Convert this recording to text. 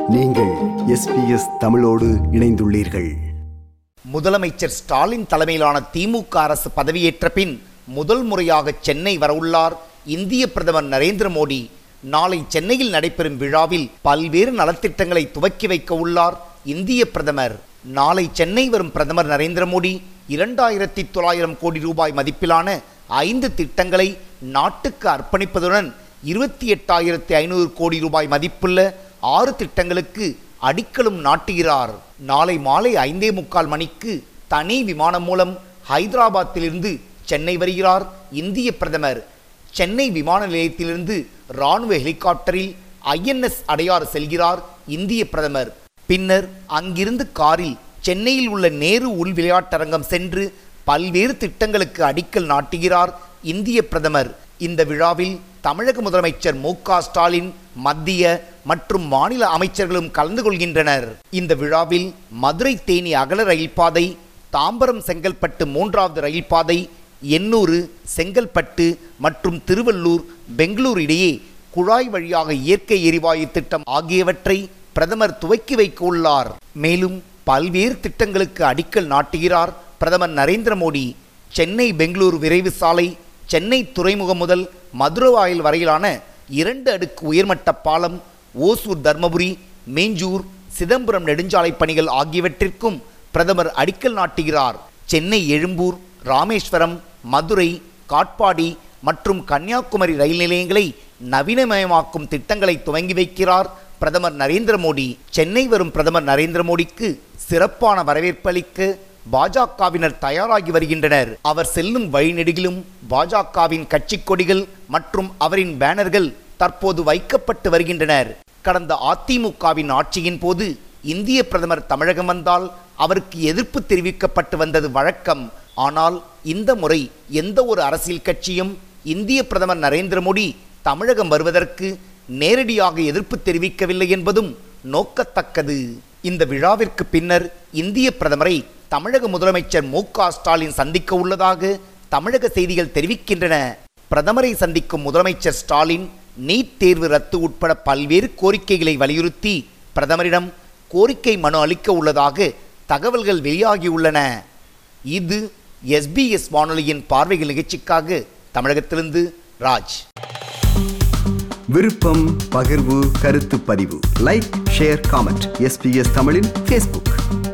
நீங்கள் எஸ்பிஎஸ் தமிழோடு இணைந்துள்ளீர்கள் முதலமைச்சர் ஸ்டாலின் தலைமையிலான திமுக அரசு பதவியேற்ற பின் முதல் முறையாக சென்னை வரவுள்ளார் இந்திய பிரதமர் நரேந்திர மோடி நாளை சென்னையில் நடைபெறும் விழாவில் பல்வேறு நலத்திட்டங்களை துவக்கி வைக்க உள்ளார் இந்திய பிரதமர் நாளை சென்னை வரும் பிரதமர் நரேந்திர மோடி இரண்டாயிரத்தி தொள்ளாயிரம் கோடி ரூபாய் மதிப்பிலான ஐந்து திட்டங்களை நாட்டுக்கு அர்ப்பணிப்பதுடன் இருபத்தி எட்டாயிரத்தி ஐநூறு கோடி ரூபாய் மதிப்புள்ள ஆறு திட்டங்களுக்கு அடிக்கலும் நாட்டுகிறார் நாளை மாலை ஐந்தே முக்கால் மணிக்கு தனி விமானம் மூலம் ஹைதராபாத்திலிருந்து சென்னை வருகிறார் இந்திய பிரதமர் சென்னை விமான நிலையத்திலிருந்து ராணுவ ஹெலிகாப்டரில் ஐஎன்எஸ் அடையாறு செல்கிறார் இந்திய பிரதமர் பின்னர் அங்கிருந்து காரில் சென்னையில் உள்ள நேரு உள் விளையாட்டரங்கம் சென்று பல்வேறு திட்டங்களுக்கு அடிக்கல் நாட்டுகிறார் இந்திய பிரதமர் இந்த விழாவில் தமிழக முதலமைச்சர் மு க ஸ்டாலின் மத்திய மற்றும் மாநில அமைச்சர்களும் கலந்து கொள்கின்றனர் இந்த விழாவில் மதுரை தேனி அகல ரயில் பாதை தாம்பரம் செங்கல்பட்டு மூன்றாவது ரயில் பாதை எண்ணூறு செங்கல்பட்டு மற்றும் திருவள்ளூர் பெங்களூர் இடையே குழாய் வழியாக இயற்கை எரிவாயு திட்டம் ஆகியவற்றை பிரதமர் துவக்கி வைக்க உள்ளார் மேலும் பல்வேறு திட்டங்களுக்கு அடிக்கல் நாட்டுகிறார் பிரதமர் நரேந்திர மோடி சென்னை பெங்களூரு விரைவு சாலை சென்னை துறைமுகம் முதல் மதுரவாயில் வரையிலான இரண்டு அடுக்கு உயர்மட்ட பாலம் ஓசூர் தர்மபுரி மேஞ்சூர் சிதம்பரம் நெடுஞ்சாலை பணிகள் ஆகியவற்றிற்கும் பிரதமர் அடிக்கல் நாட்டுகிறார் சென்னை எழும்பூர் ராமேஸ்வரம் மதுரை காட்பாடி மற்றும் கன்னியாகுமரி ரயில் நிலையங்களை நவீனமயமாக்கும் திட்டங்களை துவங்கி வைக்கிறார் பிரதமர் நரேந்திர மோடி சென்னை வரும் பிரதமர் நரேந்திர மோடிக்கு சிறப்பான வரவேற்பு அளிக்க பாஜகவினர் தயாராகி வருகின்றனர் அவர் செல்லும் வழிநெடுகிலும் பாஜகவின் கட்சி கொடிகள் மற்றும் அவரின் பேனர்கள் தற்போது வைக்கப்பட்டு வருகின்றனர் கடந்த அதிமுகவின் ஆட்சியின் போது இந்திய பிரதமர் தமிழகம் வந்தால் அவருக்கு எதிர்ப்பு தெரிவிக்கப்பட்டு வந்தது வழக்கம் ஆனால் இந்த முறை எந்த ஒரு அரசியல் கட்சியும் இந்திய பிரதமர் நரேந்திர மோடி தமிழகம் வருவதற்கு நேரடியாக எதிர்ப்பு தெரிவிக்கவில்லை என்பதும் நோக்கத்தக்கது இந்த விழாவிற்கு பின்னர் இந்திய பிரதமரை தமிழக முதலமைச்சர் மு க ஸ்டாலின் சந்திக்க உள்ளதாக தமிழக செய்திகள் தெரிவிக்கின்றன பிரதமரை சந்திக்கும் முதலமைச்சர் ஸ்டாலின் நீட் தேர்வு ரத்து உட்பட பல்வேறு கோரிக்கைகளை வலியுறுத்தி பிரதமரிடம் கோரிக்கை மனு அளிக்க உள்ளதாக தகவல்கள் வெளியாகியுள்ளன இது எஸ்பிஎஸ் வானொலியின் பார்வைகள் நிகழ்ச்சிக்காக தமிழகத்திலிருந்து ராஜ் விருப்பம் பகிர்வு கருத்து பதிவு லைக் ஷேர் காமெண்ட் எஸ்பிஎஸ் தமிழின் ஃபேஸ்புக்